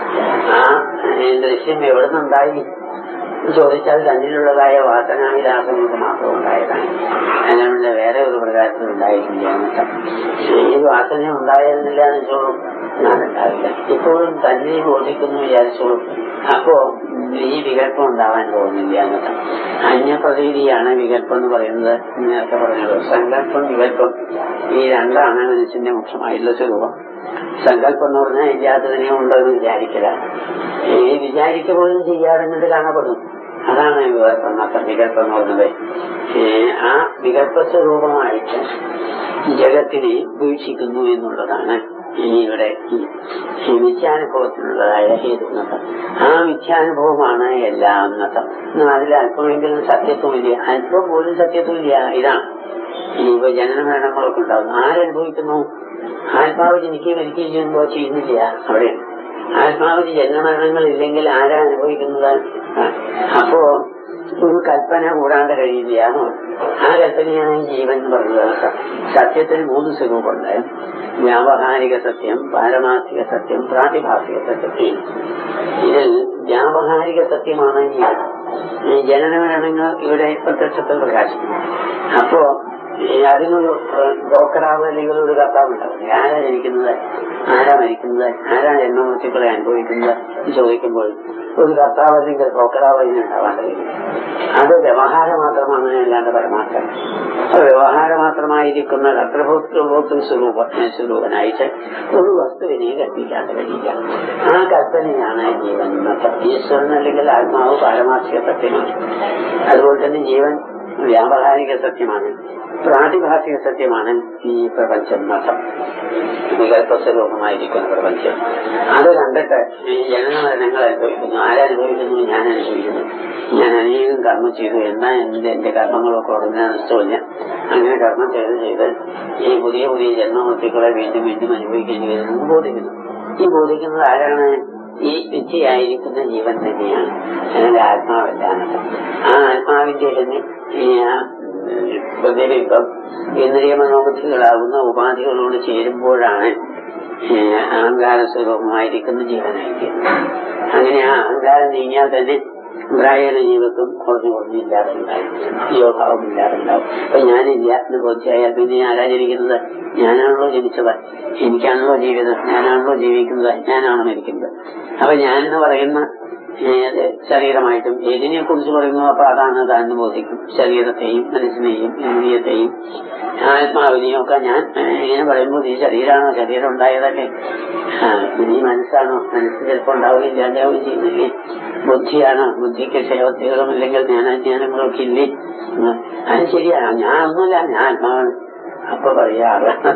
ആ ദൃശ്യം എവിടെ നിന്നുണ്ടായി ചോദിച്ചാൽ തന്നിലുള്ളതായ വാസനാവിലാസം കൊണ്ട് മാത്രം ഉണ്ടായതാണ് അതിനുള്ള വേറെ ഒരു പ്രകാരത്തിൽ ഉണ്ടായിട്ടില്ല എന്നൊക്കെ ഈ വാസന ഉണ്ടായിരുന്നില്ല എന്ന് വെച്ചോളൂ ഞാനുണ്ടാവില്ല ഇപ്പോഴും തന്നെ ബോധിക്കുന്നു വിചാരിച്ചോളൂ അപ്പോ ഈ വികല്പം ഉണ്ടാവാൻ പോകുന്നില്ല എന്നൊക്കെ അന്യപ്രതീതിയാണ് വികല്പം എന്ന് പറയുന്നത് നേരത്തെ പറഞ്ഞത് സങ്കല്പം വികല്പം ഈ രണ്ടാണ് മനുഷ്യന്റെ മുഖ്യമായിട്ടുള്ള സ്വരൂപം സങ്കല്പം എന്ന് പറഞ്ഞാൽ ഇല്ലാത്തതിനെ ഉണ്ടെന്ന് വിചാരിക്കല ഈ വിചാരിക്ക പോലും ചെയ്യാതെ കണ്ട് കാണപ്പെടുന്നു അതാണ് വികല്പം മാത്രം വികല്പം എന്ന് പറഞ്ഞത് ആ വികല്പ സ്വരൂപമായിട്ട് ജഗത്തിനെ വീക്ഷിക്കുന്നു എന്നുള്ളതാണ് ഇവിടെ ഈ മിഥ്യാനുഭവത്തിനുള്ളതായ ഹേതുനത്തം ആ മിഥ്യാനുഭവമാണ് എല്ലാം നത്തം അതിൽ അല്പമെങ്കിലും സത്യത്വമില്ല അല്പം പോലും സത്യത്വമില്ല ഇതാണ് ഇനിയിപ്പോ ജനന മരണങ്ങളൊക്കെ ഉണ്ടാവും ആരനുഭവിക്കുന്നു ആത്മാവ് ജനിക്കുകയും മരിക്കുകയും ചെയ്യുമ്പോ ചെയ്യുന്നില്ല അവിടെ ആത്മാവിന് ജന്മമരണങ്ങൾ ഇല്ലെങ്കിൽ ആരാ അനുഭവിക്കുന്നത് അപ്പോ ഒരു കൽപ്പന കൂടാണ്ട് കഴിയില്ല ആ കൽപ്പനയാണ് ജീവൻ എന്ന് പറഞ്ഞത് സത്യത്തിന് മൂന്ന് സ്വരൂപമുണ്ട് വ്യാവഹാരിക സത്യം പാരമാർത്ഥിക സത്യം പ്രാതിഭാസിക സത്യം ഇതിൽ വ്യാവഹാരിക സത്യമാണ് ജീവൻ ഈ ജനന മരണങ്ങൾ ഇവിടെ പ്രത്യക്ഷത്തിൽ പ്രകാശിക്കുന്നു അപ്പോ അതിനൊരു ബ്രോക്കറാവ് അല്ലെങ്കിൽ ഒരു കർത്താവ് ഉണ്ടാവില്ല ആരാ ജനിക്കുന്നത് ആരാ മരിക്കുന്നത് ആരാ ജന്മമൃത്യുക്കളെ അനുഭവിക്കുന്നത് ചോദിക്കുമ്പോൾ ഒരു കർത്താവ് അല്ലെങ്കിൽ ബ്രോക്കറാവ് ഇതിന് ഉണ്ടാവാൻ കഴിയും അത് വ്യവഹാരം മാത്രമാണ് അല്ലാണ്ട് പരമാർത്ഥം അപ്പൊ വ്യവഹാരം മാത്രമായിരിക്കുന്ന കർത്തൃഭോക്തൃഭോക്തൃ സ്വരൂപ സ്വരൂപനായിട്ട് ഒരു വസ്തുവിനെ കൽപ്പിക്കാതെ കഴിയില്ല ആ കൽപ്പനയാണ് ജീവൻ ഈശ്വരൻ അല്ലെങ്കിൽ ആത്മാവ് പാരമാർത്ഥിക സത്യമാണ് അതുപോലെ തന്നെ ജീവൻ വ്യാവഹാരിക സത്യമാണ് പ്രാതിഭാസിക സത്യമാണ് ഈ പ്രപഞ്ചം മതം വികല്പസ്വരൂപമായിരിക്കുന്ന പ്രപഞ്ചം അത് കണ്ടിട്ട് ഈ ജനന മരണങ്ങൾ അനുഭവിക്കുന്നു ആരനുഭവിക്കുന്നു ഞാൻ അനുഭവിക്കുന്നു ഞാൻ അനേകം കർമ്മം ചെയ്തു എന്നാ എന്റെ എന്റെ കർമ്മങ്ങളൊക്കെ ഉടനെ നഷ്ടമില്ല അങ്ങനെ കർമ്മം ചെയ്ത് ചെയ്ത് ഈ പുതിയ പുതിയ ജന്മമൃത്യുക്കളെ വീണ്ടും വീണ്ടും അനുഭവിക്കേണ്ടി വരുന്നു ബോധിക്കുന്നു ഈ ബോധിക്കുന്നത് ആരാണ് ഈ വിദ്യയായിരിക്കുന്ന ജീവൻ തന്നെയാണ് അതിന്റെ ആത്മാവല്ല ആ ആത്മാവിന്റെ തന്നെ ഈ പ്രതിബിംബം ഇന്ദ്രിയ മനോബുദ്ധികളാകുന്ന ഉപാധികളോട് ചേരുമ്പോഴാണ് അഹങ്കാര സ്വരൂപമായിരിക്കുന്ന ജീവനായിരിക്കുന്നത് അങ്ങനെ ആ അഹങ്കാരം നീങ്ങിയാൽ തന്നെ പ്രായണ ജീവിതം കുറഞ്ഞു കുറഞ്ഞു ഇല്ലാതുണ്ടാവും യോഗാവും ഇല്ലാതുണ്ടാവും അപ്പൊ ഞാനില്ല എന്ന് ബോധ്യമായാൽ പിന്നെ ആരാ ജനിക്കുന്നത് ഞാനാണല്ലോ ജനിച്ചത് എനിക്കാണല്ലോ ജീവിതം ഞാനാണല്ലോ ജീവിക്കുന്നത് ഞാനാണ് മരിക്കുന്നത് അപ്പൊ ഞാനെന്ന് പറയുന്ന ശരീരമായിട്ടും ഏതിനെ കുറിച്ച് പറയുന്നു അപ്പൊ അതാണ് താൻ ബോധിക്കും ശരീരത്തെയും മനസ്സിനെയും ഇന്ദ്രിയത്തെയും ആത്മാവിനെയും ഒക്കെ ഞാൻ ഇങ്ങനെ പറയുമ്പോൾ ഈ ശരീരമാണോ ശരീരം ഉണ്ടായതല്ലേ ഇനി മനസ്സാണോ മനസ്സ് ചിലപ്പോൾ ഉണ്ടാവുകയില്ല ഉണ്ടാവുകയും ചെയ്യുന്നില്ലേ ബുദ്ധിയാണോ ബുദ്ധിക്ക് ക്ഷേമത്തികളും അല്ലെങ്കിൽ ജ്ഞാനാജ്ഞാനങ്ങളൊക്കെ ഇല്ലേ അത് ശരിയാണ് ഞാൻ ഒന്നുമില്ല ഞാൻ ആത്മാവാണ് അപ്പൊ പറയാ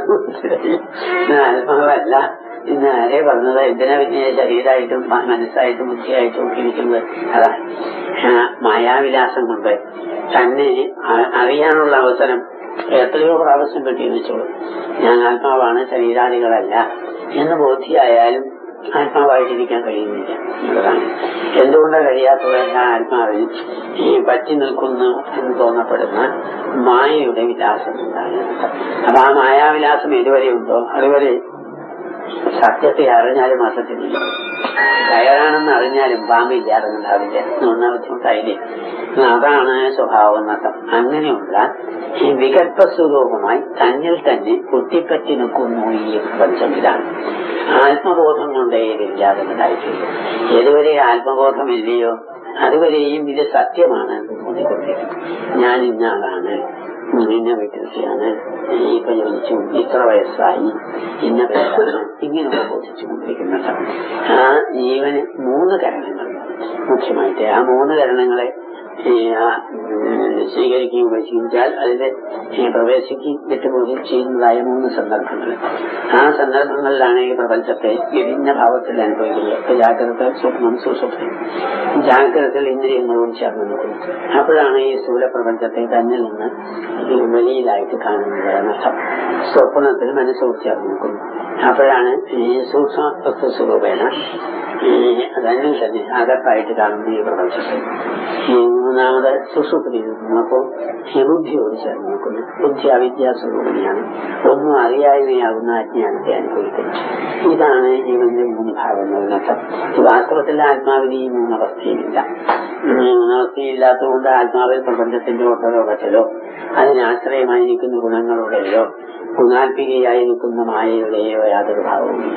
ആത്മാവല്ല ഇന്ന് ആരെ പറഞ്ഞത് എന്തിനാ പിന്നെ ശരീരമായിട്ടും മനസ്സായിട്ടും ബുദ്ധിയായിട്ടും ഒക്കെ ഇരിക്കുന്നത് അതാണ് മായാവിലാസം കൊണ്ട് തന്നെ അറിയാനുള്ള അവസരം എത്രയോ പ്രാവശ്യം കിട്ടിയെന്ന് വെച്ചോളൂ ഞാൻ ആത്മാവാണ് ശരീരാദികളല്ല എന്ന് ബോധ്യമായാലും ആത്മാവായിട്ടിരിക്കാൻ കഴിയുന്നില്ല എന്നുള്ളതാണ് എന്തുകൊണ്ടാണ് കഴിയാത്തത് ആ ആത്മാവിൽ ഈ പറ്റി നിൽക്കുന്നു എന്ന് തോന്നപ്പെടുന്ന മായയുടെ വിലാസം ഉണ്ടാകുന്നത് അപ്പൊ ആ മായാവിലാസം ഇതുവരെ ഉണ്ടോ അതുവരെ സത്യത്തെ അറിഞ്ഞാലും അസത്യമില്ല കയറാണെന്ന് അറിഞ്ഞാലും പാമ്പില്ലാതെന്നുണ്ടാവില്ല എന്ന ബുദ്ധിമുട്ടായില്ലേ അതാണ് സ്വഭാവം നട്ടം അങ്ങനെയുള്ള ഈ വികല്പ സ്വരൂപമായി തന്നിൽ തന്നെ കുത്തിപ്പറ്റി നിൽക്കുന്നു ഈ പ്രപഞ്ചം ഇതാണ് ആത്മബോധം കൊണ്ടേ ഇതില്ലാതെ ഉണ്ടായിട്ടില്ല ഏതുവരെ ആത്മബോധമില്ലയോ അതുവരെയും ഇത് സത്യമാണ് തോന്നിക്കൊണ്ടിരിക്കും ഞാൻ ഇന്ന ആളാണ് ഇന്ന വീട്ടിലാണ് ഇപ്പൊ ജനിച്ചു ഇത്ര വയസ്സായി ഇന്ന പേരാണ് ഇങ്ങനെയൊക്കെ ബോധിച്ചുകൊണ്ടിരിക്കുന്നത് ആ ജീവന് മൂന്ന് കരണങ്ങൾ മുഖ്യമായിട്ട് ആ മൂന്ന് കരണങ്ങളെ ഈ, ആ, ഉം, സ്വീകരിക്കുകയും ഉപേക്ഷിച്ചാൽ അതിൽ പ്രവേശിക്കുകയും വിട്ടുപോവുകയും ചെയ്യുന്നതായ മൂന്ന് സന്ദർഭങ്ങൾ ആ സന്ദർഭങ്ങളിലാണ് ഈ പ്രപഞ്ചത്തെ വിഭിന്ന ഭാവത്തിൽ അനുഭവിക്കുന്നത് ഇപ്പൊ ജാഗ്രത സ്വപ്നം സുസ്വപ്നം ജാഗ്രതയിൽ ഇന്ദ്രിയങ്ങളോട് ചേർന്ന് നിൽക്കുന്നു അപ്പോഴാണ് ഈ സ്ഥൂല പ്രപഞ്ചത്തെ തന്നിൽ നിന്ന് ഈ വെളിയിലായിട്ട് കാണുന്നത് എന്നർത്ഥം സ്വപ്നത്തിൽ മനസ്സോട് ചേർന്ന് നിൽക്കുന്നു അപ്പോഴാണ് ഈ സൂക്ഷ്മ വസ്തു സ്വരൂപേണ ഈ തന്നിൽ തന്നെ അകത്തായിട്ട് കാണുന്ന ഈ പ്രപഞ്ചത്തെ ഈ മൂന്നാമത് സുഷുപ്തിയിൽ നിന്നപ്പോൾ ഈ ബുദ്ധിയോട് ചേർന്ന് നിൽക്കുന്നു ബുദ്ധി അവിദ്യാസ്വരൂപിണിയാണ് ഒന്നും അറിയായ്മയാകുന്ന അജ്ഞാനത്തെ അനുഭവിക്കുന്നു ഇതാണ് ജീവന്റെ മൂന്ന് ഭാഗങ്ങളിനർത്ഥം വാസ്തവത്തിൽ ആത്മാവിന് ഈ മൂന്നവസ്ഥയുമില്ല ഈ മൂന്നവസ്ഥയില്ലാത്തതുകൊണ്ട് ആത്മാവിൽ പ്രപഞ്ചത്തിന്റെ ഒട്ടലോ പറ്റലോ അതിനാശ്രയമായി നിൽക്കുന്ന ഗുണങ്ങളുടെയോ ഗുണാത്മികയായി നിൽക്കുന്ന മായയുടെയോ യാതൊരു ഭാവവുമില്ല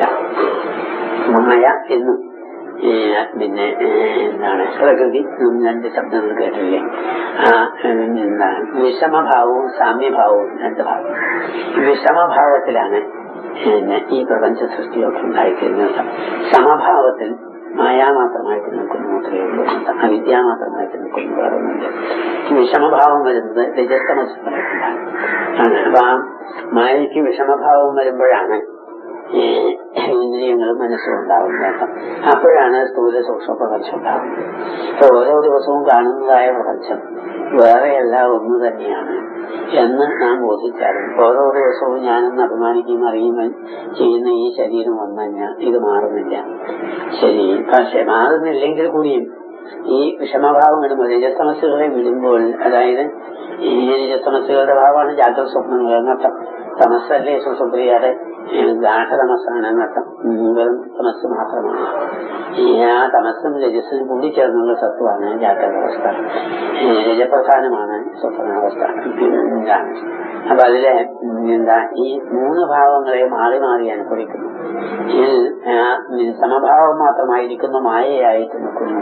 മായ എന്നും ഏ, പിന്നെ ഏ, എന്താണ് പ്രകൃതി എന്നും രണ്ട് ശബ്ദങ്ങൾ കേട്ടില്ലേ ആ ഉം, എന്താണ് വിഷമഭാവവും സാമ്യഭാവവും രണ്ട് ഭാവം വിഷമഭാവത്തിലാണ് പിന്നെ ഈ പ്രപഞ്ച സൃഷ്ടിയൊക്കെ ഉണ്ടായിത്തീരുന്നത് സമഭാവത്തിൽ മായാ മാത്രമായിട്ട് നിൽക്കുന്നു മാത്രമേ ഉള്ളൂ അവിദ്യ മാത്രമായിട്ട് നിൽക്കുന്നു വേറെ ഒന്നുമില്ല വിഷമഭാവം വരുന്നത് രജസ്തമസ്വരത്തിലാണ് അപ്പൊ ആ മായയ്ക്ക് വിഷമഭാവം വരുമ്പോഴാണ് ഈ ഇന്ദ്രിയങ്ങളും മനസ്സും ഉണ്ടാവുന്നത് അപ്പോഴാണ് സ്ഥൂല സൂക്ഷ്മ പ്രപഞ്ചം ഉണ്ടാവുന്നത് ഇപ്പൊ ഓരോ ദിവസവും കാണുന്നതായ പ്രപഞ്ചം വേറെയല്ല ഒന്ന് തന്നെയാണ് എന്ന് നാം ബോധിച്ചാലും ഓരോ ദിവസവും ഞാനെന്ന് അഭിമാനിക്കുകയും അറിയുകയും ചെയ്യുന്ന ഈ ശരീരം വന്നു കഴിഞ്ഞാൽ ഇത് മാറുന്നില്ല ശരി പക്ഷെ മാറുന്നില്ലെങ്കിൽ കൂടിയും ഈ വിഷമഭാവം വിടുമ്പോൾ രജസമസ്യകളെ വിടുമ്പോൾ അതായത് ഈ രജസമസ്യകളുടെ ഭാവമാണ് ജാഗ്രത സ്വപ്നങ്ങൾ എന്നർത്ഥം തമസ്സല്ലേ സുസുപ്രിയയുടെ ഗാഠതമസ്സാണ് എന്നർത്ഥം ഉം, വെറും തമസ് മാത്രമാണ് ഈ ആ തമസ്സും രജസ്സും കൂടിച്ചേർന്നുള്ള സത്വമാണ് ജാഗ്രത അവസ്ഥ ഈ രജപ്രധാനമാണ് സ്വപ്നാവസ്ഥ ഇതാണ് അപ്പൊ അതിലെ ഉം, എന്താ ഈ മൂന്ന് ഭാവങ്ങളെ മാറി മാറി അനുഭവിക്കുന്നു ഇതിൽ ആ, ഉം, സമഭാവം മാത്രമായിരിക്കുന്ന മായയായിട്ട് നിൽക്കുന്നു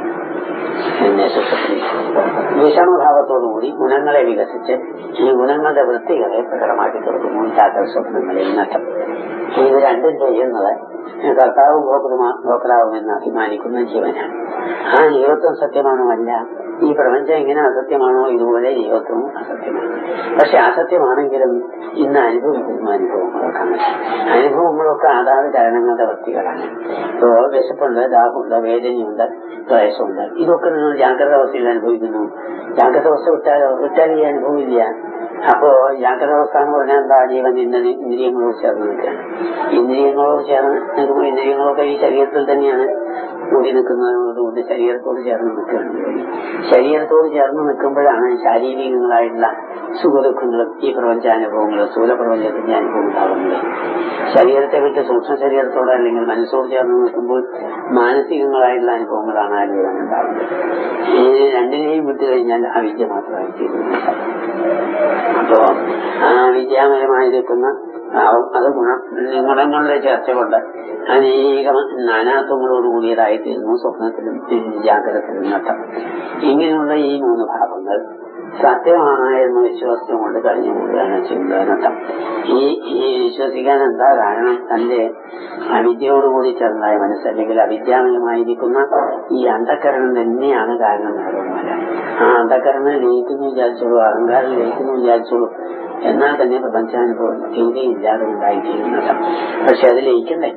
എന്നെ സുഖത്തിൽ വിഷമഭാവത്തോടുകൂടി ഗുണങ്ങളെ വികസിച്ച് ഈ ഗുണങ്ങളുടെ വൃത്തികളെ പ്രകടമാക്കി കൊടുക്കുന്നു ജാഗ്രത സ്വപ്നങ്ങളിൽ നട്ടം ഇത് രണ്ടും ചെയ്യുന്നത് കർത്താവും ഭോക്തൃമാ ഭോക്താവുമെന്ന് അഭിമാനിക്കുന്ന ജീവനാണ് ആ ജീവത്വം സത്യമാണോ അല്ല ഈ പ്രപഞ്ചം എങ്ങനെ അസത്യമാണോ ഇതുപോലെ ജീവത്വവും അസത്യമാണ് പക്ഷെ അസത്യമാണെങ്കിലും ഇന്ന് അനുഭവിക്കുന്ന അനുഭവങ്ങളൊക്കെ അനുഭവങ്ങളൊക്കെ അതാത് കാരണങ്ങളുടെ വൃത്തികളാണ് ഇപ്പോ വിശപ്പുണ്ട് ദാഹമുണ്ട് വേദനയുണ്ട് ക്ലേശമുണ്ട് ഇതൊക്കെ നിങ്ങൾ ജാഗ്രത അവസ്ഥയിൽ അനുഭവിക്കുന്നു ജാഗ്രത അവസ്ഥ വിട്ടാലോ വിട്ടാൽ ഈ അനുഭവം ഇല്ല അപ്പോ ജാഗ്രത അവസ്ഥ എന്ന് പറഞ്ഞാൽ എന്താ ജീവൻ ഇന്ദ്രി ഇന്ദ്രിയങ്ങളോട് ചേർന്ന് നിൽക്കുകയാണ് ഇന്ദ്രിയങ്ങളോട് ചേർന്ന് നിൽക്കുമ്പോൾ ഇന്ദ്രിയങ്ങളൊക്കെ ഈ ശരീരത്തിൽ തന്നെയാണ് കൂടി നിൽക്കുന്നതുകൊണ്ട് ശരീരത്തോട് ചേർന്ന് നിൽക്കുകയാണ് ശരീരത്തോട് ചേർന്ന് നിൽക്കുമ്പോഴാണ് ശാരീരികങ്ങളായിട്ടുള്ള സുഖദുഃഖങ്ങളും ഈ പ്രപഞ്ചാനുഭവങ്ങളും സ്ഥൂലപ്രപഞ്ചത്തിന്റെ അനുഭവം ഉണ്ടാകുന്നത് ശരീരത്തെ വിട്ട് സൂക്ഷ്മ ശരീരത്തോടെ അല്ലെങ്കിൽ മനസ്സോട് ചേർന്ന് നിൽക്കുമ്പോൾ മാനസികങ്ങളായിട്ടുള്ള അനുഭവങ്ങളാണ് അനുഭവം ഉണ്ടാകുന്നത് ഈ രണ്ടിനെയും വിട്ടു കഴിഞ്ഞാൽ അവിദ്യ മാത്രമായി തീരുന്നു അപ്പോ ആ വിദ്യാമയമായിരിക്കുന്ന ഭാവം അത് ഗുണം ഗുണങ്ങളുടെ ചേർച്ച കൊണ്ട് അനേകം നാനാത്വങ്ങളോട് കൂടിയതായി തീരുന്നു സ്വപ്നത്തിലും ജാഗ്രതത്തിലും നട്ടം ഇങ്ങനെയുള്ള ഈ മൂന്ന് ഭാവങ്ങൾ സത്യമാണ് എന്ന് വിശ്വാസം കൊണ്ട് കഴിഞ്ഞു കൂടുകയാണ് ചെയ്യുന്നതിനർത്ഥം ഈ ഈ വിശ്വസിക്കാൻ എന്താ കാരണം തന്റെ അവിദ്യയോടുകൂടി ചേർന്നതായ മനസ്സ് അല്ലെങ്കിൽ അവിദ്യാമയമായിരിക്കുന്ന ഈ അന്ധക്കരണം തന്നെയാണ് കാരണം നേടുന്നതല്ല ആ അന്ധക്കരണം ലയിക്കുന്നു വിചാരിച്ചോളൂ അഹങ്കാരം ലയിക്കുന്നു വിചാരിച്ചോളൂ എന്നാൽ തന്നെ പ്രപഞ്ചാനുഭവം തീരെയില്ലാതെ ഉണ്ടായിത്തീരുന്നത് പക്ഷെ അത് ലയിക്കണ്ടേ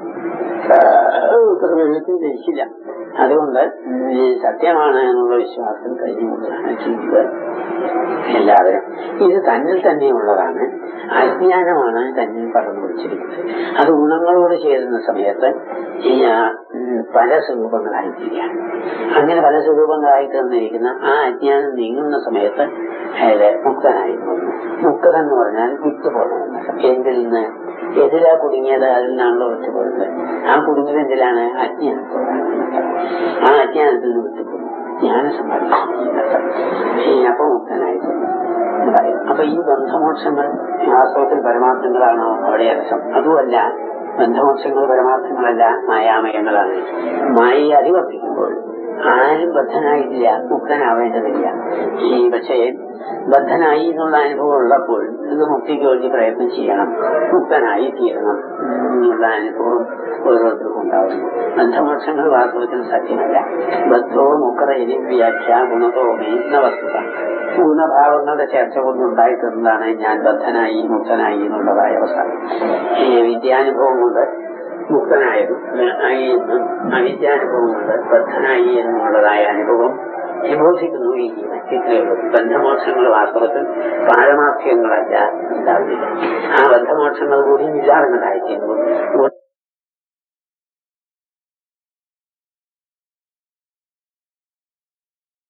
പ്രപഞ്ചത്തിൽ ലയിച്ചില്ല അതുകൊണ്ട് ഈ സത്യമാണ് എന്നുള്ള വിശ്വാസം കഴിഞ്ഞുകൊണ്ടാണ് ചെയ്യുന്നത് എല്ലാവരും ഇത് തന്നിൽ തന്നെയുള്ളതാണ് അജ്ഞാനമാണ് തന്നിൽ പടർന്നു പിടിച്ചിരിക്കുന്നത് അത് ഗുണങ്ങളോട് ചേരുന്ന സമയത്ത് ഈ ആ, ഉം, പല സ്വരൂപങ്ങളായി തീരുകയാണ് അങ്ങനെ പല സ്വരൂപങ്ങളായി തീർന്നിരിക്കുന്ന ആ അജ്ഞാനം നീങ്ങുന്ന സമയത്ത് അയാള് മുക്തനായി പോകുന്നു മുക്തൻ എന്ന് പറഞ്ഞാൽ വിട്ടുപോകണം എന്തിൽ നിന്ന് എതിരാ കുടുങ്ങിയത് അതിൽ നിന്നാണല്ലോ വിട്ടുപോകുന്നത് ആ കുടുങ്ങിയത് എന്തിലാണ് അജ്ഞാനത്തോടാണ് ആ അജ്ഞാനത്തിൽ നിന്ന് വിട്ടുപോകും ജ്ഞാനം സമ്പാദിക്കും അപ്പൊ മുക്തനായി തീർന്നു എന്ന് പറയും. അപ്പൊ ഈ ബന്ധമോക്ഷങ്ങൾ വാസ്തവത്തിൽ പരമാർത്ഥങ്ങളാണോ അവിടെ അർത്ഥം അതുമല്ല ബന്ധമോക്ഷങ്ങൾ പരമാർത്ഥങ്ങളല്ല മായാമയങ്ങളാണ് മായയെ അതിവർത്തിക്കുമ്പോൾ ആരും ബദ്ധനായിട്ടില്ല മുക്തനാവേണ്ടതില്ല ഈ പക്ഷേ ബദ്ധനായി എന്നുള്ള അനുഭവം ഉള്ളപ്പോൾ ഇത് മുക്തിക്ക് വേണ്ടി പ്രയത്നം ചെയ്യണം മുക്തനായി തീരണം എന്നുള്ള അനുഭവം ഓരോരുത്തർക്കും ഉണ്ടാവുന്നു ബന്ധമോക്ഷങ്ങൾ വാസ്തവത്തിൽ സത്യമല്ല ബദ്ധോ മുക്കറയിലും വ്യാഖ്യ ഗുണതോ എന്ന വസ്തുത ഗുണഭാവങ്ങളുടെ ചേർച്ച കൊണ്ടുണ്ടായി തീർന്നതാണ് ഞാൻ ബദ്ധനായി മുക്തനായി എന്നുള്ളതായ അവസ്ഥ ഈ വിദ്യാനുഭവം കൊണ്ട് മുക്തനായതും ആയി എന്നും അവിദ്യാനുഭവം കൊണ്ട് ബദ്ധനായി എന്നുള്ളതായ അനുഭവം വിമോചിക്കുന്നു ഈ ജീവൻ ഇത്രയുള്ളൂ ബന്ധമോക്ഷങ്ങൾ വാസ്തവത്തിൽ പാരമാർത്ഥ്യങ്ങളല്ല ഉണ്ടാവുന്നില്ല ആ ബന്ധമോക്ഷങ്ങൾ കൂടി ഇല്ലാതെ ഉണ്ടായിത്തീരുന്നു